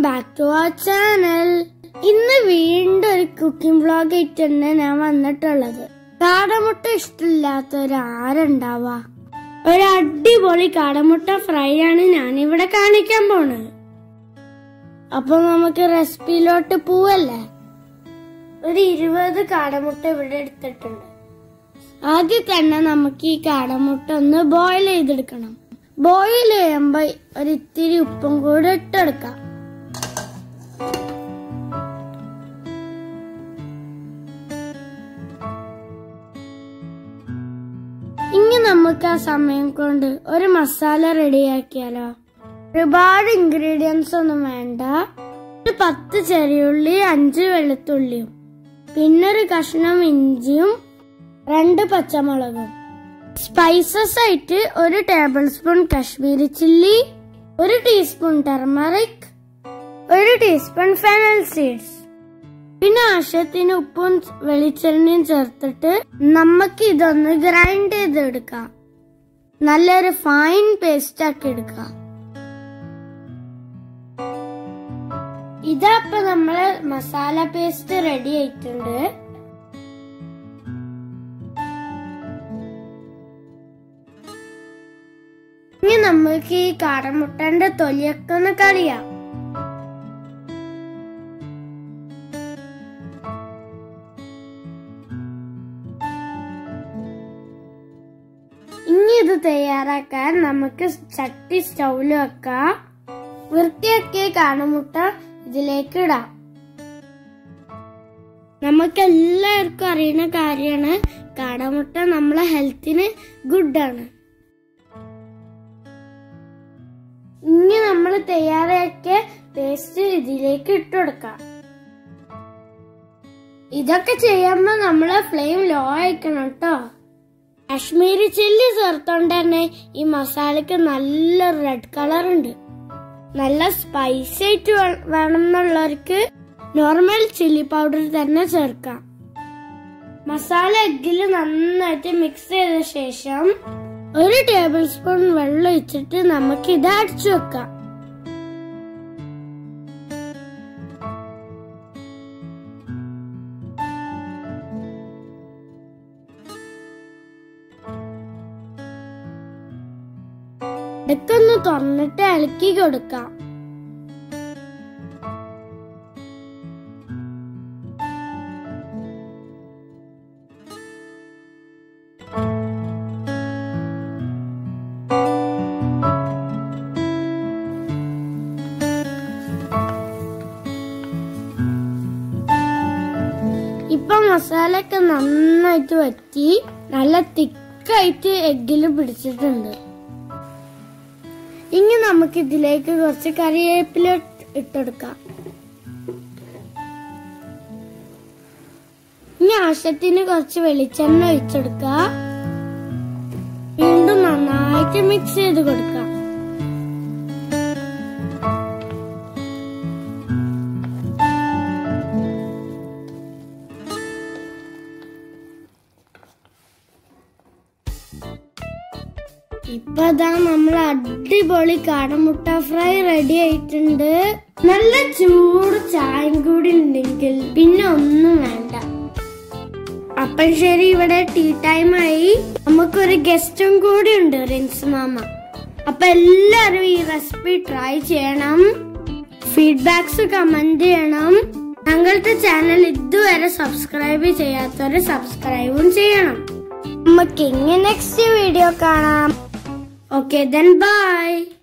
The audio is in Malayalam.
ബാക്ക് ടു അവർ ചാനൽ ഇന്ന് വീണ്ടും ഒരു കുക്കിംഗ് വ്ളോഗ് ആയിട്ടാണ് ഞാൻ വന്നിട്ടുള്ളത് കാടമുട്ട ഇഷ്ടമില്ലാത്തവരാരുണ്ടാവാ ഒരു അടിപൊളി കാടമുട്ട ഫ്രൈ ആണ് ഞാൻ ഇവിടെ കാണിക്കാൻ പോണത് അപ്പൊ നമുക്ക് റെസിപ്പിയിലോട്ട് പോവല്ലേ ഒരു ഇരുപത് കാടമുട്ട ഇവിടെ എടുത്തിട്ടുണ്ട് ആദ്യം തന്നെ നമുക്ക് ഈ കാടമുട്ട ഒന്ന് ബോയിൽ ചെയ്തെടുക്കണം ബോയിൽ ചെയ്യുമ്പോ ഒരു ഇത്തിരി ഉപ്പും കൂടെ ഇട്ടെടുക്കാം ഇനി നമുക്ക് ആ സമയം കൊണ്ട് ഒരു മസാല റെഡിയാക്കിയാലോ ഒരുപാട് ഇൻഗ്രീഡിയൻസ് ഒന്നും വേണ്ട ഒരു പത്ത് ചെറിയുള്ളി അഞ്ച് വെളുത്തുള്ളിയും പിന്നെ ഒരു കഷ്ണം ഇഞ്ചിയും രണ്ട് പച്ചമുളകും സ്പൈസസ് ആയിട്ട് ഒരു ടേബിൾ സ്പൂൺ കാശ്മീരി ചില്ലി ഒരു ടീസ്പൂൺ ടെർമറിക് ഒരു ടീസ്പൂൺ ഫെനൽ സീഡ്സ് പിന്നെ ആവശ്യത്തിന് ഉപ്പും വെളിച്ചെണ്ണയും ചേർത്തിട്ട് നമുക്ക് ഇതൊന്ന് ഗ്രൈൻഡ് ചെയ്തെടുക്കാം നല്ലൊരു ഫൈൻ പേസ്റ്റ് ആക്കി എടുക്കാം ഇതാ ഇപ്പൊ നമ്മള് മസാല പേസ്റ്റ് റെഡി ആയിട്ടുണ്ട് ഇനി നമ്മൾക്ക് ഈ കാടമുട്ടന്റെ തൊലിയൊക്കെ ഒന്ന് കളിയാം ഇനി ഇത് തയ്യാറാക്കാൻ നമുക്ക് ചട്ടി സ്റ്റൗവിൽ വെക്കാം വൃത്തിയാക്കിയ കാടമുട്ട ഇതിലേക്ക് ഇടാം നമുക്ക് എല്ലാവർക്കും അറിയുന്ന കാര്യമാണ് കാടമുട്ട നമ്മളെ ഹെൽത്തിന് ഗുഡാണ് ഇനി നമ്മൾ തയ്യാറാക്കിയ പേസ്റ്റ് ഇതിലേക്ക് ഇട്ടുകൊടുക്കാം ഇതൊക്കെ ചെയ്യുമ്പോ നമ്മള് ഫ്ലെയിം ലോ ആയിക്കണം കേട്ടോ കാശ്മീരി ചില്ലി ചേർത്തോണ്ട് തന്നെ ഈ മസാലക്ക് നല്ല റെഡ് കളർ ഉണ്ട് നല്ല സ്പൈസി ആയിട്ട് വേ- വേണം എന്നുള്ളവർക്ക് നോർമൽ ചില്ലി പൗഡർ തന്നെ ചേർക്കാം മസാല എഗ്ഗിൽ നന്നായിട്ട് മിക്സ് ചെയ്ത ശേഷം ഒരു ടേബിൾ സ്പൂൺ വെള്ളം ഒഴിച്ചിട്ട് നമുക്ക് ഇത് അടിച്ചു വെക്കാം ഇടയ്ക്കൊന്ന് തുറന്നിട്ട് ഇളക്കി കൊടുക്കാം ഇപ്പൊ മസാല ഒക്കെ നന്നായിട്ട് വറ്റി നല്ല തിക്കായിട്ട് എഗ്ഗിൽ പിടിച്ചിട്ടുണ്ട് ഇനി നമുക്ക് ഇതിലേക്ക് കുറച്ച് കറിവേപ്പില ഇട്ടെടുക്കാം ഇനി ആവശ്യത്തിന് കുറച്ച് വെളിച്ചെണ്ണ ഒഴിച്ചെടുക്ക വീണ്ടും നന്നായിട്ട് മിക്സ് ചെയ്ത് കൊടുക്കാം ഇപ്പതാ നമ്മൾ അടിപൊളി കാടമുട്ട ഫ്രൈ റെഡി ആയിട്ടുണ്ട് നല്ല ചൂട് ചായയും കൂടി ഉണ്ടെങ്കിൽ പിന്നെ ഒന്നും വേണ്ട അപ്പം ശരി ഇവിടെ ടീ ടൈം ആയി നമുക്കൊരു ഗസ്റ്റും കൂടി ഉണ്ട് റിൻസ് മാമ അപ്പൊ എല്ലാരും ഈ റെസിപ്പി ട്രൈ ചെയ്യണം ഫീഡ്ബാക്സ് കമന്റ് ചെയ്യണം ഞങ്ങളുടെ ചാനൽ ഇതുവരെ സബ്സ്ക്രൈബ് ചെയ്യാത്തവര് സബ്സ്ക്രൈബും ചെയ്യണം നമുക്ക് ഇങ്ങനെ നെക്സ്റ്റ് വീഡിയോ കാണാം ഓക്കെ ദെൻ ബൈ